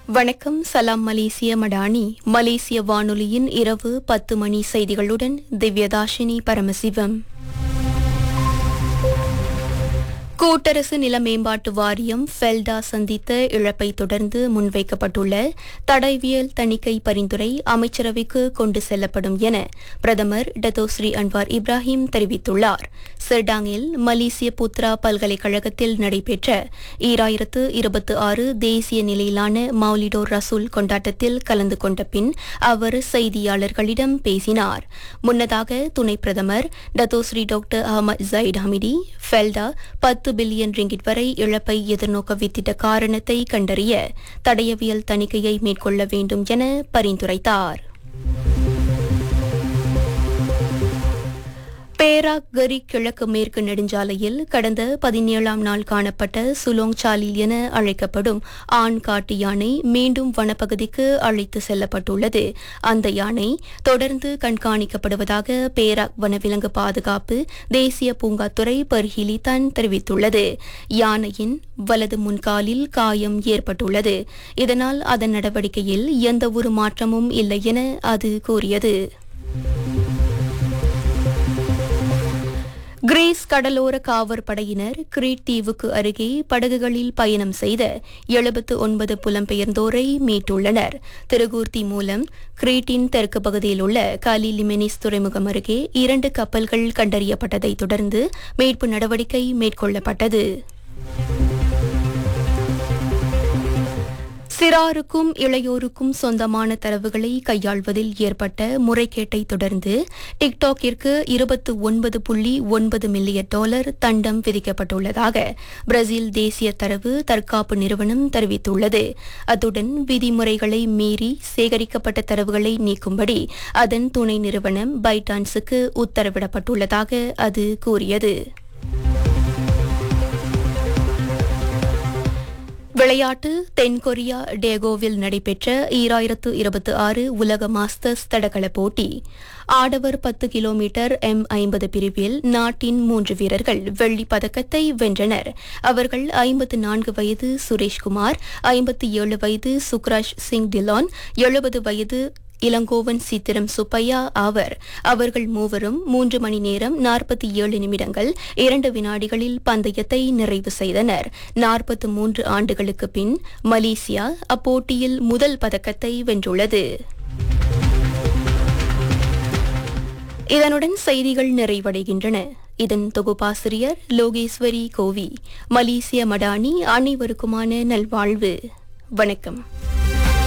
வணக்கம் சலாம் மலேசிய மடானி மலேசிய வானொலியின் இரவு பத்து மணி செய்திகளுடன் திவ்யதாஷினி பரமசிவம் கூட்டரசு நில மேம்பாட்டு வாரியம் ஃபெல்டா சந்தித்த இழப்பை தொடர்ந்து முன்வைக்கப்பட்டுள்ள தடைவியல் தணிக்கை பரிந்துரை அமைச்சரவைக்கு கொண்டு செல்லப்படும் என பிரதமர் டத்தோஸ்ரீ அன்வார் இப்ராஹிம் தெரிவித்துள்ளார் செர்டாங்கில் மலேசிய புத்ரா பல்கலைக்கழகத்தில் நடைபெற்ற ஈராயிரத்து இருபத்தி ஆறு தேசிய நிலையிலான மௌலிடோர் ரசூல் கொண்டாட்டத்தில் கலந்து கொண்ட பின் அவர் செய்தியாளர்களிடம் பேசினார் முன்னதாக துணை பிரதமர் Datuk Seri doctor Ahmad Zahid Hamidi Felda பத்து பில்லியன் ரிங்கிட் வரை இழப்பை எதிர்நோக்க வித்திட்ட காரணத்தை கண்டறிய தடயவியல் தணிக்கையை மேற்கொள்ள வேண்டும் என பரிந்துரைத்தார் பேராக் கரி கிழக்கு மேற்கு நெடுஞ்சாலையில் கடந்த பதினேழாம் நாள் காணப்பட்ட சுலோங் சாலில் என அழைக்கப்படும் ஆண் காட்டு யானை மீண்டும் வனப்பகுதிக்கு அழைத்து செல்லப்பட்டுள்ளது அந்த யானை தொடர்ந்து கண்காணிக்கப்படுவதாக பேராக் வனவிலங்கு பாதுகாப்பு தேசிய பூங்காத்துறை பர்ஹிலிதான் தெரிவித்துள்ளது யானையின் வலது முன்காலில் காயம் ஏற்பட்டுள்ளது இதனால் அதன் நடவடிக்கையில் எந்தவொரு மாற்றமும் இல்லை என அது கூறியது கிரீஸ் கடலோர காவற் படையினர் கிரீட் தீவுக்கு அருகே படகுகளில் பயணம் செய்த எழுபத்து ஒன்பது புலம்பெயர்ந்தோரை மீட்டுள்ளனர் திருகூர்த்தி மூலம் கிரீட்டின் தெற்கு பகுதியில் உள்ள காலி லிமெனிஸ் துறைமுகம் அருகே இரண்டு கப்பல்கள் கண்டறியப்பட்டதைத் தொடர்ந்து மீட்பு நடவடிக்கை மேற்கொள்ளப்பட்டது சிறாருக்கும் இளையோருக்கும் சொந்தமான தரவுகளை கையாள்வதில் ஏற்பட்ட முறைகேட்டை தொடர்ந்து டிக்டாக்கிற்கு இருபத்து ஒன்பது புள்ளி ஒன்பது மில்லியன் டாலர் தண்டம் விதிக்கப்பட்டுள்ளதாக பிரேசில் தேசிய தரவு தற்காப்பு நிறுவனம் தெரிவித்துள்ளது அத்துடன் விதிமுறைகளை மீறி சேகரிக்கப்பட்ட தரவுகளை நீக்கும்படி அதன் துணை நிறுவனம் பைட்டான்ஸுக்கு உத்தரவிடப்பட்டுள்ளதாக அது கூறியது விளையாட்டு தென்கொரியா டேகோவில் நடைபெற்ற ஈராயிரத்து இருபத்தி ஆறு உலக மாஸ்டர்ஸ் தடகள போட்டி ஆடவர் பத்து கிலோமீட்டர் எம் ஐம்பது பிரிவில் நாட்டின் மூன்று வீரர்கள் வெள்ளிப் பதக்கத்தை வென்றனர் அவர்கள் ஐம்பத்து நான்கு வயது சுரேஷ்குமார் ஐம்பத்தி ஏழு வயது சுக்ராஷ் சிங் டிலான் எழுபது வயது இளங்கோவன் சித்திரம் சுப்பையா ஆவர் அவர்கள் மூவரும் மூன்று மணி நேரம் நாற்பத்தி ஏழு நிமிடங்கள் இரண்டு வினாடிகளில் பந்தயத்தை நிறைவு செய்தனர் நாற்பத்து மூன்று ஆண்டுகளுக்கு பின் மலேசியா அப்போட்டியில் முதல் பதக்கத்தை வென்றுள்ளது இதனுடன் செய்திகள் நிறைவடைகின்றன இதன் தொகுப்பாசிரியர் லோகேஸ்வரி கோவி மலேசிய மடானி அனைவருக்குமான நல்வாழ்வு வணக்கம்